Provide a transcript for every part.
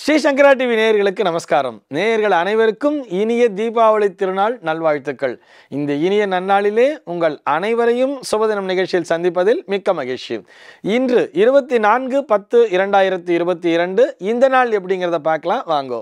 ஸ்ரீ சங்கரா TV நேயர்களுக்கு நமஸ்காரம் நேயர்கள் அனைவருக்கும் இனிய தீபாவளி திருநாள் நல்வாழ்த்துக்கள் இந்த இனிய நன்னாளிலே உங்கள் அனைவரையும் சுபதினம் நிகழ்ச்சியில் சந்திப்பதில் மிக்க மகிழ்ச்சி இன்று இருபத்தி நான்கு பத்து இரண்டாயிரத்தி இருபத்தி இரண்டு இந்த நாள் எப்படிங்கிறத பார்க்கலாம் வாங்கோ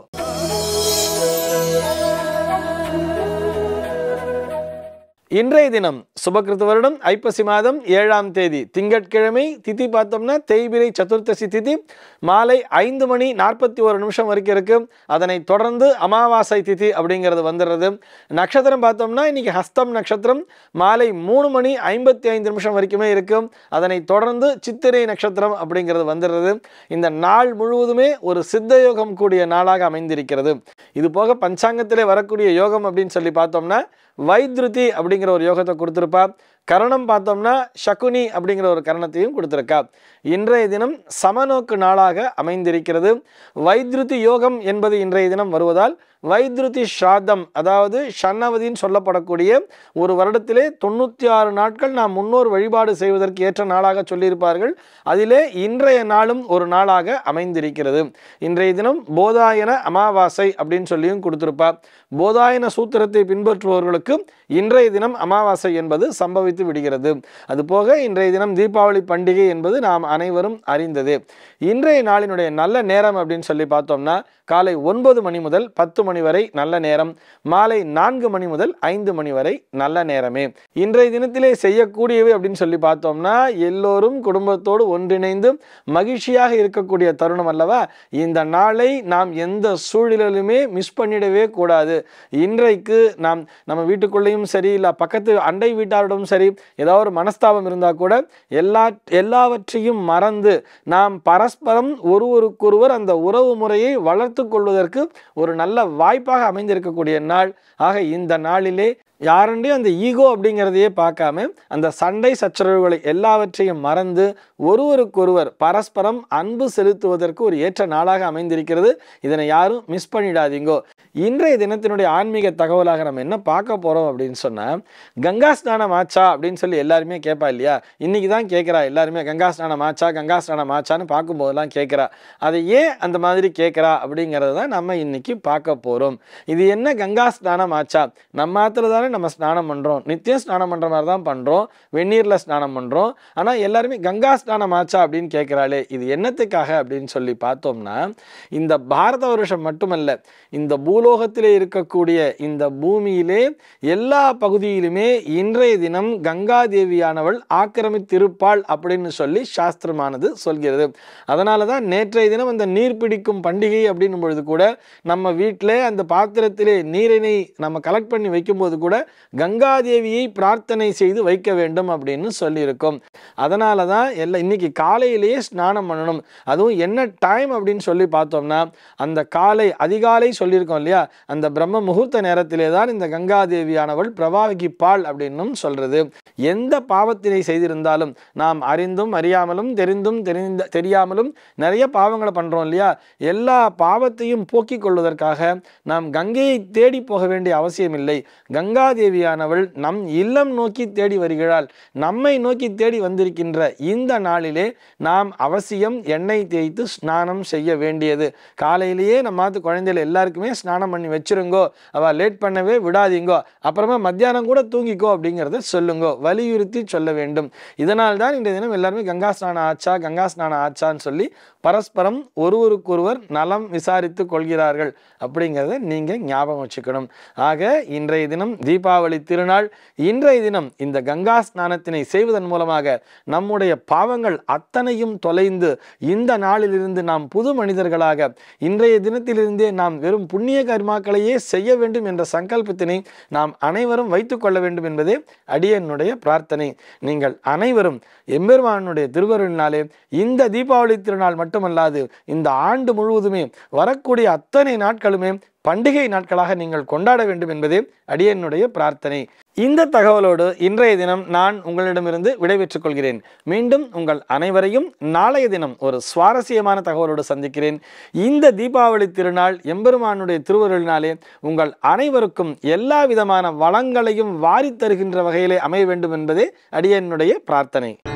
இன்றைய தினம் சுபகிருத்து வருடம் ஐப்பசி மாதம் ஏழாம் தேதி திங்கட்கிழமை திதி பார்த்தோம்னா தேய்பிரை சதுர்த்தசி திதி மாலை ஐந்து மணி நாற்பத்தி ஒரு நிமிஷம் வரைக்கும் இருக்கு அதனை தொடர்ந்து அமாவாசை திதி அப்படிங்கிறது வந்துடுறது நட்சத்திரம் பார்த்தோம்னா இன்னைக்கு ஹஸ்தம் நட்சத்திரம் மாலை மூணு மணி ஐம்பத்தி ஐந்து நிமிஷம் வரைக்குமே இருக்கும் அதனை தொடர்ந்து சித்திரை நட்சத்திரம் அப்படிங்கிறது வந்துடுறது இந்த நாள் முழுவதுமே ஒரு சித்த யோகம் கூடிய நாளாக அமைந்திருக்கிறது இது போக பஞ்சாங்கத்திலே வரக்கூடிய யோகம் அப்படின்னு சொல்லி பார்த்தோம்னா வைத்ருதி அப்படிங்கிற ஒரு யோகத்தை கொடுத்துருப்பா கரணம் பார்த்தோம்னா சகுனி அப்படிங்கிற ஒரு கரணத்தையும் கொடுத்துருக்கா இன்றைய தினம் சமநோக்கு நாளாக அமைந்திருக்கிறது வைத்ருதி யோகம் என்பது இன்றைய தினம் வருவதால் வைத்ருதி ஸ்ராத்தம் அதாவது ஷண்ணவதின்னு சொல்லப்படக்கூடிய ஒரு வருடத்திலே தொண்ணூற்றி ஆறு நாட்கள் நாம் முன்னோர் வழிபாடு செய்வதற்கு ஏற்ற நாளாக சொல்லியிருப்பார்கள் அதிலே இன்றைய நாளும் ஒரு நாளாக அமைந்திருக்கிறது இன்றைய தினம் போதாயன அமாவாசை அப்படின்னு சொல்லியும் கொடுத்திருப்பா போதாயன சூத்திரத்தை பின்பற்றுபவர்களுக்கு இன்றைய தினம் அமாவாசை என்பது சம்பவித்து விடுகிறது அதுபோக இன்றைய தினம் தீபாவளி பண்டிகை என்பது நாம் அனைவரும் அறிந்தது இன்றைய நாளினுடைய நல்ல நேரம் அப்படின்னு சொல்லி பார்த்தோம்னா காலை ஒன்பது மணி முதல் பத்து மணி வரை நல்ல நேரம் மாலை நான்கு மணி முதல் ஐந்து மணி வரை நல்ல நேரமே இன்றைய தினத்திலே செய்யக்கூடியவை அப்படின்னு சொல்லி பார்த்தோம்னா எல்லோரும் குடும்பத்தோடு ஒன்றிணைந்து மகிழ்ச்சியாக இருக்கக்கூடிய தருணம் அல்லவா இந்த நாளை நாம் எந்த சூழலிலுமே மிஸ் பண்ணிடவே கூடாது இன்றைக்கு நாம் நம்ம வீட்டுக்குள்ளேயும் சரி இல்லை பக்கத்து அண்டை வீட்டாரிடமும் சரி ஏதாவது ஒரு மனஸ்தாபம் இருந்தால் கூட எல்லா எல்லாவற்றையும் மறந்து நாம் பரஸ்பரம் ஒருவருக்கொருவர் அந்த உறவு முறையை வளர்த்து கொள்வதற்கு ஒரு நல்ல வாய்ப்பாக அமைந்திருக்கக்கூடிய நாள் ஆக இந்த நாளிலே யாருண்டையும் அந்த ஈகோ அப்படிங்கிறதையே பார்க்காம அந்த சண்டை சச்சரவுகளை எல்லாவற்றையும் மறந்து ஒருவருக்கொருவர் பரஸ்பரம் அன்பு செலுத்துவதற்கு ஒரு ஏற்ற நாளாக அமைந்திருக்கிறது இதனை யாரும் மிஸ் பண்ணிடாதீங்கோ இன்றைய தினத்தினுடைய ஆன்மீக தகவலாக நம்ம என்ன பார்க்க போகிறோம் அப்படின்னு சொன்னால் கங்கா ஸ்நானம் ஆச்சா அப்படின்னு சொல்லி எல்லாருமே கேட்பா இல்லையா இன்னைக்கு தான் கேட்குறா எல்லாருமே கங்கா ஸ்நானம் ஆச்சா கங்கா ஸ்நானம் ஆச்சான்னு பார்க்கும்போதெல்லாம் கேட்குறா அதை ஏன் அந்த மாதிரி கேட்குறா அப்படிங்கிறத தான் நம்ம இன்னைக்கு பார்க்க போகிறோம் இது என்ன கங்கா ஸ்நானம் ஆச்சா நம்ம ஆத்துல தானே நம்ம ஸ்நானம் பண்ணுறோம் நித்தியம் ஸ்நானம் பண்ணுற மாதிரி தான் பண்ணுறோம் வெந்நீரில் ஸ்நானம் பண்ணுறோம் ஆனால் எல்லாருமே கங்கா ஸ்நானம் ஆச்சா அப்படின்னு கேட்குறாளே இது என்னத்துக்காக அப்படின்னு சொல்லி பார்த்தோம்னா இந்த பாரத வருஷம் மட்டுமல்ல இந்த பூலோகத்திலே இருக்கக்கூடிய இந்த பூமியிலே எல்லா பகுதியிலுமே இன்றைய தினம் கங்கா தேவியானவள் ஆக்கிரமித்திருப்பாள் அப்படின்னு சொல்லி சாஸ்திரமானது சொல்கிறது அதனால தான் நேற்றைய தினம் அந்த நீர் பிடிக்கும் பண்டிகை அப்படின்னும் பொழுது கூட நம்ம வீட்டில் அந்த பாத்திரத்திலே நீரினை நம்ம கலெக்ட் பண்ணி வைக்கும்போது கூட கங்காதேவியை பிரார்த்தனை செய்து வைக்க வேண்டும் அப்படின்னு சொல்லியிருக்கோம் அதனால தான் எல்லாம் இன்னைக்கு காலையிலேயே ஸ்நானம் பண்ணணும் அதுவும் என்ன டைம் அப்படின்னு சொல்லி பார்த்தோம்னா அந்த காலை அதிகாலை சொல்லியிருக்கோம் இல்லையா அந்த பிரம்ம முகூர்த்த நேரத்திலே தான் இந்த கங்காதேவியானவள் பிரவாகிப்பாள் அப்படின்னும் சொல்றது எந்த பாவத்தினை செய்திருந்தாலும் நாம் அறிந்தும் அறியாமலும் தெரிந்தும் தெரிந்த தெரியாமலும் நிறைய பாவங்களை பண்றோம் இல்லையா எல்லா பாவத்தையும் போக்கிக் கொள்வதற்காக நாம் கங்கையை தேடி போக வேண்டிய அவசியம் இல்லை கங்காதேவியானவள் நம் இல்லம் நோக்கி தேடி வருகிறாள் நம்மை நோக்கி தேடி வந்திருக்கின்ற இந்த நாளிலே நாம் அவசியம் எண்ணெய் தேய்த்து ஸ்நானம் செய்ய வேண்டியது காலையிலேயே நம்ம மாத்து குழந்தைகள் எல்லாருக்குமே ஸ்நானம் பண்ணி வச்சிருங்கோ அவ லேட் பண்ணவே விடாதீங்கோ அப்புறமா மத்தியானம் கூட தூங்கிக்கோ அப்படிங்கிறத சொல்லுங்கோ வலியுறுத்தி சொல்ல வேண்டும் இதனால் தான் இன்றைய தினம் எல்லாருமே கங்கா ஸ்நானம் ஆச்சா கங்கா ஸ்நானம் ஆச்சான்னு சொல்லி பரஸ்பரம் ஒருவருக்கொருவர் நலம் விசாரித்து கொள்கிறார்கள் அப்படிங்கிறத நீங்கள் ஞாபகம் வச்சுக்கணும் ஆக இன்றைய தினம் தீபாவளி திருநாள் இன்றைய தினம் இந்த கங்கா ஸ்நானத்தினை செய்வதன் மூலமாக நம்முடைய பாவங்கள் அத்தனையும் தொலைந்து இந்த நாளிலிருந்து நாம் புது மனிதர்களாக இன்றைய தினத்திலிருந்தே நாம் வெறும் புண்ணிய கர்மாக்களையே செய்ய வேண்டும் என்ற சங்கல்பத்தினை நாம் அனைவரும் வைத்துக் கொள்ள வேண்டும் என்பதே அடியனுடைய பிரார்த்தனை நீங்கள் அனைவரும் எம்பெருமானுடைய திருவருளினாலே இந்த தீபாவளி திருநாள் மட்டுமல்லாது இந்த ஆண்டு முழுவதுமே வரக்கூடிய அத்தனை நாட்களுமே பண்டிகை நாட்களாக நீங்கள் கொண்டாட வேண்டும் என்பதே அடியனுடைய பிரார்த்தனை இந்த தகவலோடு இன்றைய தினம் நான் உங்களிடமிருந்து விடைபெற்றுக் கொள்கிறேன் மீண்டும் உங்கள் அனைவரையும் நாளைய தினம் ஒரு சுவாரஸ்யமான தகவலோடு சந்திக்கிறேன் இந்த தீபாவளி திருநாள் எம்பெருமானுடைய திருவருளினாலே உங்கள் அனைவருக்கும் எல்லா விதமான வளங்களையும் வாரித் தருகின்ற வகையிலே அமைய வேண்டும் என்பதே அடியனுடைய பிரார்த்தனை